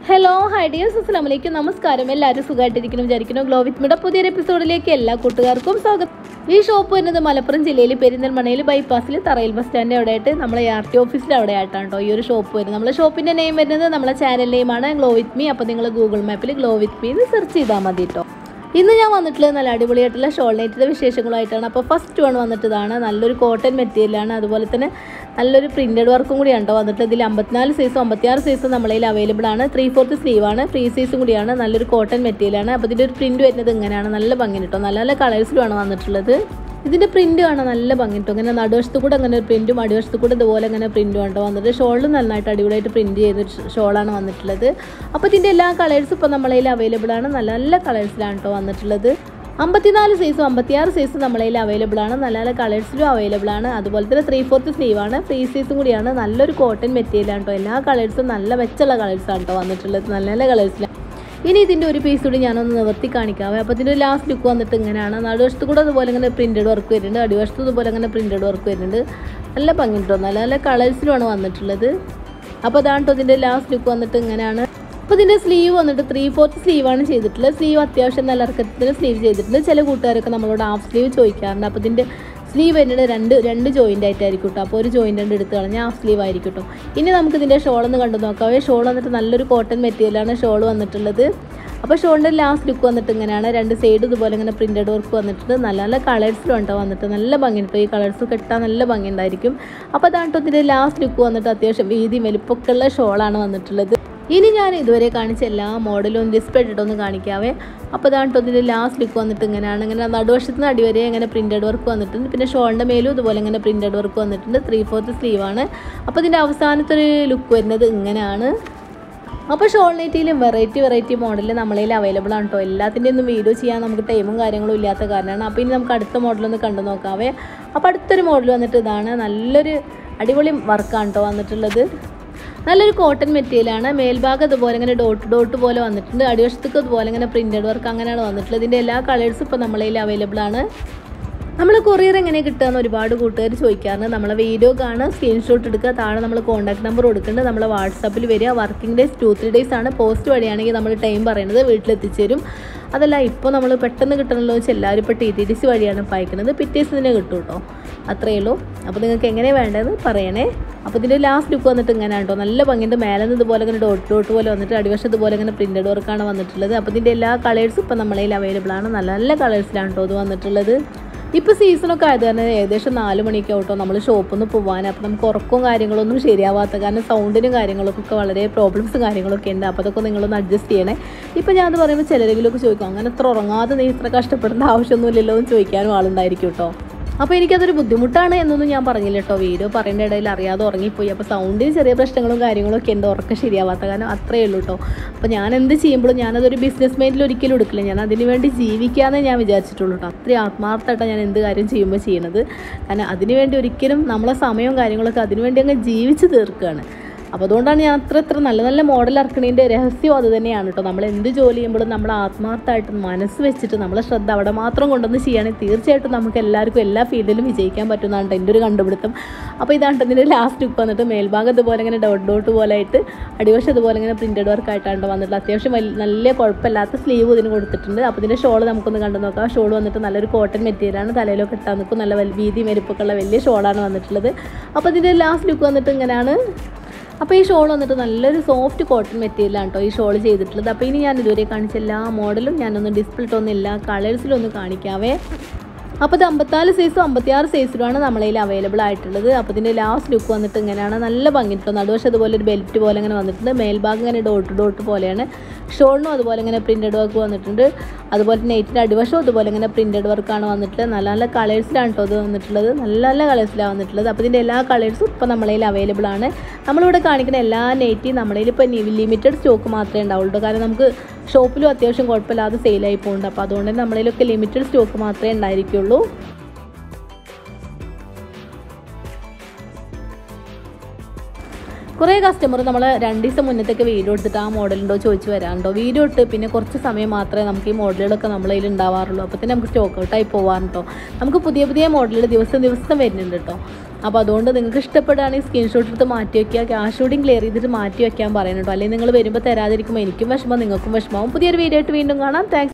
hello hi dears അസ്സാം വലൈക്കും നമസ്കാരം എല്ലാവരും സുഖമായിട്ടിരിക്കണം വിചാരിക്കുന്നു ഗ്ലോ വിത്ത് മിയുടെ പുതിയൊരു എപ്പിസോഡിലേക്ക് എല്ലാ കൂട്ടുകാർക്കും സ്വാഗതം ഈ ഷോപ്പ് വരുന്നത് മലപ്പുറം ജില്ലയിൽ പെരിന്തൽമണ്ണയിൽ ബൈപ്പാസിൽ തറയിൽ ബസ് സ്റ്റാൻഡ് അവിടെയായിട്ട് നമ്മളെ ആർ ടി ഓഫീസിൻ്റെ അവിടെ ആയിട്ടാണ് കേട്ടോ ഈ ഒരു ഷോപ്പ് വരുന്നത് നമ്മളെ ഷോപ്പിൻ്റെ നെയിം വരുന്നത് നമ്മളെ ചാനൽ നെയിമാണ് ഗ്ലോ വിത്ത് മീ അപ്പോൾ നിങ്ങൾ ഗൂഗിൾ മാപ്പിൽ ഗ്ലോ വിത്ത് മീ എന്ന് സെർച്ച് ചെയ്താൽ മതി കേട്ടോ ഇന്ന് ഞാൻ വന്നിട്ടുള്ളത് നല്ല അടിപൊളിയായിട്ടുള്ള ഷോൾ നൈറ്റിൻ്റെ വിശേഷങ്ങളായിട്ടാണ് അപ്പോൾ ഫസ്റ്റ് വൺ വന്നിട്ട് ഇതാണ് നല്ലൊരു കോട്ടൺ മെറ്റീരിയലാണ് അതുപോലെ തന്നെ നല്ലൊരു പ്രിൻറ്റഡ് വർക്കും കൂടിയാണ് കേട്ടോ വന്നിട്ട് ഇതിൽ അമ്പത്തിനാല് സൈസും അമ്പത്തിയാറ് സൈസും നമ്മളതിൽ അവൈലബിൾ ആണ് ത്രീ ഫോർത്ത് സ്ലീവാണ് ഫ്രീ സൈസും കൂടിയാണ് നല്ലൊരു കോട്ടൺ മെറ്റീരിയലാണ് അപ്പോൾ ഇതിൻ്റെ ഒരു പ്രിൻറ്റ് വരുന്നത് ഇങ്ങനെയാണ് നല്ല ഭംഗി കേട്ടോ നല്ല നല്ല കളേഴ്സിലുമാണ് വന്നിട്ടുള്ളത് ഇതിൻ്റെ പ്രിൻറ്റ് കാണാൻ നല്ല ഭംഗി കേട്ടോ ഇങ്ങനെ നടുവശത്ത് കൂടെ അങ്ങനെ ഒരു പ്രിൻറ്റും അടിവശത്ത് കൂടെ ഇതുപോലെ അങ്ങനെ പ്രിൻറ്റും കേട്ടോ വന്നിട്ട് ഷോളിൽ നന്നായിട്ട് അടിപൊളിയായിട്ട് പ്രിൻറ്റ് ചെയ്ത ഷോളാണ് വന്നിട്ടുള്ളത് അപ്പോൾ ഇതിൻ്റെ എല്ലാ കളേഴ്സും ഇപ്പോൾ നമ്മളതിൽ അവൈലബിൾ ആണ് നല്ല നല്ല കളേഴ്സിലാണ് കേട്ടോ വന്നിട്ടുള്ളത് അമ്പത്തിനാല് സൈസും അമ്പത്തിയാറ് സൈസും നമ്മളതിൽ അവൈലബിൾ ആണ് നല്ല നല്ല കളേഴ്സിലും അവൈലബിൾ ആണ് അതുപോലെ തന്നെ ത്രീ ഫോർത്ത് സ്ലീവാണ് ഫ്രീ സൈസും കൂടിയാണ് നല്ലൊരു കോട്ടൺ മെറ്റീരിയലാണ് കേട്ടോ എല്ലാ കളേഴ്സും നല്ല മെച്ചുള്ള കളേഴ്സാണ് കേട്ടോ വന്നിട്ടുള്ളത് നല്ല നല്ല കളേഴ്സിലാണ് ഇനി ഇതിൻ്റെ ഒരു പീസ് കൂടി ഞാനൊന്ന് നിവർത്തി കാണിക്കാവേ അപ്പോൾ ഇതിൻ്റെ ലാസ്റ്റ് ലുക്ക് വന്നിട്ട് ഇങ്ങനെയാണ് നടുവശത്ത് കൂടെ അതുപോലെ ഇങ്ങനെ പ്രിൻറ്റഡ് വർക്ക് വരുന്നുണ്ട് അടിവശത്ത് ഇതുപോലെ ഇങ്ങനെ പ്രിൻറ്റഡ് വർക്ക് വരുന്നുണ്ട് നല്ല ഭംഗി കേട്ടോ നല്ല നല്ല കളേഴ്സിലുമാണ് വന്നിട്ടുള്ളത് അപ്പോൾ അതാണ് കേട്ടോ ഇതിൻ്റെ ലാസ്റ്റ് ലുക്ക് വന്നിട്ട് ഇങ്ങനെയാണ് അപ്പോൾ ഇതിൻ്റെ സ്ലീവ് വന്നിട്ട് ത്രീ ഫോർത്ത് സ്ലീവാണ് ചെയ്തിട്ടുള്ളത് സ്ലീവ് അത്യാവശ്യം നല്ല ഇറക്കത്തിന് സ്ലീവ് ചെയ്തിട്ടുണ്ട് ചില കൂട്ടുകാരൊക്കെ നമ്മളോട് ഹാഫ് സ്ലീവ് ചോദിക്കാറുണ്ട് അപ്പോൾ ഇതിൻ്റെ സ്ലീവ് വരുന്നത് രണ്ട് രണ്ട് ജോയിൻ്റ് ആയിട്ടായിരിക്കും കേട്ടോ അപ്പോൾ ഒരു ജോയിൻ്റ് രണ്ട് എടുത്ത് കളഞ്ഞാൽ ഹാഫ് സ്ലീവ് ആയിരിക്കും കേട്ടോ ഇനി നമുക്ക് ഇതിൻ്റെ ഷോൾ ഒന്ന് കണ്ടു നോക്കാം ഷോൾ വന്നിട്ട് നല്ലൊരു കോട്ടൺ മെറ്റീരിയലാണ് ഷോൾ വന്നിട്ടുള്ളത് അപ്പോൾ ഷോളിൻ്റെ ലാസ്റ്റ് ലുക്ക് വന്നിട്ട് ഇങ്ങനെയാണ് രണ്ട് സൈഡ് ഇതുപോലെ ഇങ്ങനെ പ്രിൻറ്റഡ് വർക്ക് വന്നിട്ടുണ്ട് നല്ല നല്ല കളേഴ്സിലും ഉണ്ടോ വന്നിട്ട് നല്ല ഭംഗി കേട്ടോ ഈ കളേഴ്സ് കെട്ടാൻ നല്ല ഭംഗി ഉണ്ടായിരിക്കും അപ്പോൾ അതാണ് കേട്ടോ ഇതിൻ്റെ ലാസ്റ്റ് ലുക്ക് വന്നിട്ട് അത്യാവശ്യം വീതി വലിപ്പൊക്കെ ഉള്ള ഷോളാണ് വന്നിട്ടുള്ളത് ഇനി ഞാൻ ഇതുവരെ കാണിച്ച എല്ലാ മോഡലും ഡിസ്പ്ലേ ഇട്ടിട്ടൊന്ന് കാണിക്കാവേ അപ്പോൾ അതാണ് കേട്ടോ ഇതിൻ്റെ ലാസ്റ്റ് ലുക്ക് വന്നിട്ട് ഇങ്ങനെയാണ് ഇങ്ങനെ നടുവശത്ത് നിന്ന് അടിവരെ ഇങ്ങനെ പ്രിൻറ്റഡ് വർക്ക് വന്നിട്ടുണ്ട് പിന്നെ ഷോളിൻ്റെ മേലും ഇതുപോലെ ഇങ്ങനെ പ്രിൻറ്റഡ് വർക്ക് വന്നിട്ടുണ്ട് ത്രീ ഫോർത്ത് സ്ലീവാണ് അപ്പോൾ ഇതിൻ്റെ അവസാനത്തെ ഒരു ലുക്ക് വരുന്നത് ഇങ്ങനെയാണ് അപ്പോൾ ഷോൾ നൈറ്റിയിലും വെറൈറ്റി വെറൈറ്റി മോഡലിൽ നമ്മളതിൽ അവൈലബിൾ ആണ് കേട്ടോ എല്ലാത്തിൻ്റെ ഒന്നും വീഡിയോ ചെയ്യാൻ നമുക്ക് ടൈമും കാര്യങ്ങളും ഇല്ലാത്ത കാരണമാണ് അപ്പോൾ ഇനി നമുക്ക് അടുത്ത മോഡലൊന്ന് കണ്ടു നോക്കാവേ അപ്പോൾ അടുത്തൊരു മോഡൽ വന്നിട്ട് ഇതാണ് നല്ലൊരു അടിപൊളി വർക്കാണ് കേട്ടോ വന്നിട്ടുള്ളത് നല്ലൊരു കോട്ടൺ മെറ്റീരിയലാണ് മേൽഭാഗം ഇതുപോലെ ഇങ്ങനെ ഡോട്ട് ഡോട്ട് പോലെ വന്നിട്ടുണ്ട് അടിവശത്തേക്ക് ഇതുപോലെ ഇങ്ങനെ പ്രിൻറ്റഡ് വർക്ക് അങ്ങനെയാണ് വന്നിട്ടുള്ളത് ഇതിൻ്റെ എല്ലാ കളേഴ്സും ഇപ്പോൾ നമ്മളതിൽ അവൈലബിൾ ആണ് നമ്മൾ കൊറിയർ എങ്ങനെ കിട്ടുകയെന്ന് ഒരുപാട് കൂട്ടുകാർ ചോദിക്കാറുണ്ട് നമ്മളെ വീഡിയോ കാണുക സ്ക്രീൻഷോട്ട് എടുക്കുക താഴെ നമ്മൾ കോൺടാക്ട് നമ്പർ കൊടുക്കുന്നുണ്ട് നമ്മളെ വാട്സാപ്പിൽ വരിക working days two three days ആണ് പോസ്റ്റ് വഴിയാണെങ്കിൽ നമ്മൾ ടൈം പറയുന്നത് വീട്ടിലെത്തിച്ചേരും അതല്ല ഇപ്പോൾ നമ്മൾ പെട്ടെന്ന് കിട്ടണമല്ലോ വെച്ചാൽ എല്ലാവരും ഇപ്പോൾ ടി ടി ഡി സി വഴിയാണ് ഇപ്പോൾ അയക്കുന്നത് പിറ്റേഴ്സ് തന്നെ കിട്ടും കേട്ടോ അത്രയേ ഉള്ളൂ അപ്പോൾ നിങ്ങൾക്ക് എങ്ങനെ വേണ്ടതെന്ന് പറയണേ അപ്പോൾ ഇതിൻ്റെ ലാസ്റ്റ് ലുക്ക് വന്നിട്ട് ഇങ്ങനെ കേട്ടോ നല്ല ഭംഗിയുണ്ട് മേലെ നിന്ന് ഇതുപോലെ ഇങ്ങനെ ഡോട്ട് ഡോട്ട് പോലെ വന്നിട്ട് അടിവശം ഇതുപോലെ ഇങ്ങനെ പ്രിൻറ്റഡ് വർക്കാണ് വന്നിട്ടുള്ളത് അപ്പോൾ ഇതിൻ്റെ എല്ലാ കളേഴ്സും ഇപ്പോൾ നമ്മളതിൽ അവൈലബിൾ ആണ് നല്ല നല്ല കളേഴ്സിലാണ് കേട്ടോ ഇത് വന്നിട്ടുള്ളത് ഇപ്പോൾ സീസണൊക്കെ ആയത് തന്നെ ഏകദേശം നാല് മണിയൊക്കെ ആവട്ടോ നമ്മൾ ഷോപ്പിൽ നിന്ന് പോകാൻ അപ്പോൾ നമുക്ക് ഉറക്കവും കാര്യങ്ങളൊന്നും ശരിയാവാത്ത കാരണം സൗണ്ടിനും കാര്യങ്ങൾക്കൊക്കെ വളരെ പ്രോബ്ലംസും കാര്യങ്ങളൊക്കെ ഉണ്ട് അപ്പോൾ അതൊക്കെ നിങ്ങളൊന്ന് അഡ്ജസ്റ്റ് ചെയ്യണേ ഇപ്പോൾ ഞാൻ അത് പറയുമ്പോൾ ചിലരെങ്കിലുമൊക്കെ ചോദിക്കും അങ്ങനെ അത്ര ഉറങ്ങാതെ നീ ഇത്ര കഷ്ടപ്പെടേണ്ട ആവശ്യമൊന്നുമില്ലല്ലോ എന്ന് ചോദിക്കാനും ആളുണ്ടായിരിക്കും കേട്ടോ അപ്പോൾ എനിക്കതൊരു ബുദ്ധിമുട്ടാണ് എന്നൊന്നും ഞാൻ പറഞ്ഞില്ല കേട്ടോ വീഡിയോ പറയേണ്ട ഇടയിൽ അറിയാതെ ഉറങ്ങിപ്പോയി അപ്പോൾ സൗണ്ടിന് ചെറിയ പ്രശ്നങ്ങളും കാര്യങ്ങളൊക്കെ ഉണ്ട് ഉറക്കം ശരിയാവാത്ത കാരണം അത്രയേ ഉള്ളൂ കേട്ടോ അപ്പോൾ ഞാൻ എന്ത് ചെയ്യുമ്പോഴും ഞാനതൊരു ബിസിനസ് മൈൻഡിൽ ഒരിക്കലും എടുക്കില്ല ഞാൻ അതിന് വേണ്ടി ജീവിക്കാമെന്നേ ഞാൻ വിചാരിച്ചിട്ടുള്ളൂ കേട്ടോ അത്രയും ആത്മാർത്ഥമായിട്ടാണ് ഞാൻ എന്ത് കാര്യം ചെയ്യുമ്പോൾ ചെയ്യണത് കാരണം അതിന് വേണ്ടി ഒരിക്കലും നമ്മളെ സമയവും കാര്യങ്ങളൊക്കെ അതിന് വേണ്ടി അങ്ങ് ജീവിച്ച് തീർക്കുകയാണ് അപ്പോൾ അതുകൊണ്ടാണ് ഞാൻ അത്ര അത്ര നല്ല നല്ല മോഡൽ ഇറക്കണതിൻ്റെ രഹസ്യം അത് തന്നെയാണ് കേട്ടോ നമ്മൾ എന്ത് ജോലി ചെയ്യുമ്പോഴും നമ്മൾ ആത്മാർത്ഥമായിട്ട് മനസ്സ് വെച്ചിട്ട് നമ്മളെ ശ്രദ്ധ അവിടെ മാത്രം കൊണ്ടുവന്ന് ചെയ്യുകയാണെങ്കിൽ തീർച്ചയായിട്ടും നമുക്ക് എല്ലാവർക്കും എല്ലാ ഫീൽഡിലും വിജയിക്കാൻ പറ്റുന്നതാണ് എൻ്റെ ഒരു കണ്ടുപിടുത്തം അപ്പോൾ ഇതാണ് ഇതിൻ്റെ ലാസ്റ്റ് ലുക്ക് വന്നിട്ട് മേൽഭാഗം ഇതുപോലെ ഇങ്ങനെ ഡോട്ട് ഡോട്ട് പോലെ ആയിട്ട് അടിവശം ഇതുപോലെ ഇങ്ങനെ പ്രിൻറ്റഡ് വർക്ക് ആയിട്ടാണ് വന്നിട്ടുള്ളത് അത്യാവശ്യം വലിയ നല്ല കുഴപ്പമില്ലാത്ത സ്ലീവ് ഇതിന് കൊടുത്തിട്ടുണ്ട് അപ്പോൾ ഇതിൻ്റെ ഷോൾ നമുക്കൊന്ന് കണ്ടു നോക്കാം ഷോൾ വന്നിട്ട് നല്ലൊരു കോട്ടൺ മെറ്റീരിയലാണ് തലയിലൊക്കെ ഇട്ടാൽ നിൽക്കും നല്ല വൽ- വീതി മെരുപ്പൊക്കെ ഉള്ള വലിയ ഷോളാണ് വന്നിട്ടുള്ളത് അപ്പോൾ ഇതിൻ്റെ ലാസ്റ്റ് ലുക്ക് വന്നിട്ട് ഇങ്ങനെയാണ് അപ്പോൾ ഈ ഷോൾ വന്നിട്ട് നല്ലൊരു സോഫ്റ്റ് കോട്ടൺ മെറ്റീരിയലാണ് കേട്ടോ ഈ ഷോൾ ചെയ്തിട്ടുള്ളത് അപ്പോൾ ഇനി ഞാൻ ഇതുവരെ കാണിച്ച എല്ലാ മോഡലും ഞാനൊന്ന് ഡിസ്പ്ലേ ഇട്ടൊന്നും എല്ലാ കളേഴ്സിലൊന്ന് കാണിക്കാവേ അപ്പോൾ ഇത് അമ്പത്തിനാല് സൈസും അമ്പത്തിയാറ് സൈസിലുമാണ് നമ്മളതിൽ അവൈലബിൾ ആയിട്ടുള്ളത് അപ്പോൾ ഇതിൻ്റെ ലാസ്റ്റ് ലുക്ക് വന്നിട്ട് ഇങ്ങനെയാണ് നല്ല ഭംഗി കേട്ടോ നടുവശം അതുപോലെ ഒരു ബെൽറ്റ് പോലെ ഇങ്ങനെ വന്നിട്ടുണ്ട് മേൽഭാഗം ഇങ്ങനെ ഡോട്ട് ഡോട്ട് പോലെയാണ് ഷോളിനും അതുപോലെ ഇങ്ങനെ പ്രിൻറ്റഡ് വർക്ക് വന്നിട്ടുണ്ട് അതുപോലെ നെയ്റ്റിൻ്റെ അടിവശവും അതുപോലെ ഇങ്ങനെ പ്രിൻറ്റഡ് വർക്കാണ് വന്നിട്ടുള്ളത് നല്ല നല്ല കളേഴ്സിലാണ് കേട്ടോ ഇത് വന്നിട്ടുള്ളത് നല്ല നല്ല കളേഴ്സിലാണ് വന്നിട്ടുള്ളത് അപ്പോൾ ഇതിൻ്റെ എല്ലാ കളേഴ്സും ഇപ്പോൾ നമ്മളതിൽ അവൈലബിൾ ആണ് നമ്മളിവിടെ കാണിക്കുന്ന എല്ലാ നെയ്റ്റിയും നമ്മളതിൽ ഇപ്പോൾ ലിമിറ്റഡ് സ്റ്റോക്ക് മാത്രമേ ഉണ്ടാവുള്ളൂ കാരണം നമുക്ക് ഷോപ്പിലും അത്യാവശ്യം കുഴപ്പമില്ലാതെ സെയിലായി പോകുന്നുണ്ട് അപ്പോൾ അതുകൊണ്ട് തന്നെ നമ്മളതിലൊക്കെ ലിമിറ്റഡ് സ്റ്റോക്ക് മാത്രമേ ഉണ്ടായിരിക്കുള്ളൂ കുറേ കസ്റ്റമർ നമ്മൾ രണ്ട് ദിവസം മുന്നത്തേക്ക് വീഡിയോ എടുത്തിട്ട് ആ മോഡലുണ്ടോ ചോദിച്ച് വരാറുണ്ടോ വീഡിയോ ഇട്ട് പിന്നെ കുറച്ച് സമയം മാത്രമേ നമുക്ക് ഈ മോഡലുകളൊക്കെ നമ്മളെ കയ്യിൽ ഉണ്ടാവാറുള്ളൂ അപ്പോൾ തന്നെ നമുക്ക് സ്റ്റോക്ക് ഔട്ടായി പോകാറുണ്ടോ നമുക്ക് പുതിയ പുതിയ മോഡലുകൾ ദിവസം ദിവസം വരുന്നുണ്ട് കേട്ടോ അപ്പോൾ അതുകൊണ്ട് നിങ്ങൾക്ക് ഇഷ്ടപ്പെടുകയാണെങ്കിൽ സ്ക്രീൻഷോട്ട് എടുത്ത് മാറ്റി വയ്ക്കുക ക്യാഷ് ഷൂട്ടിങ് ക്ലിയർ ചെയ്തിട്ട് മാറ്റി വയ്ക്കാൻ പറയുന്നുണ്ടോ അല്ലെങ്കിൽ നിങ്ങൾ വരുമ്പോൾ തരാതിരിക്കുമ്പോൾ എനിക്കും വിഷമം നിങ്ങൾക്കും വിഷമമാവും പുതിയൊരു വീഡിയോ ആയിട്ട് വീണ്ടും കാണാം താങ്ക്സ്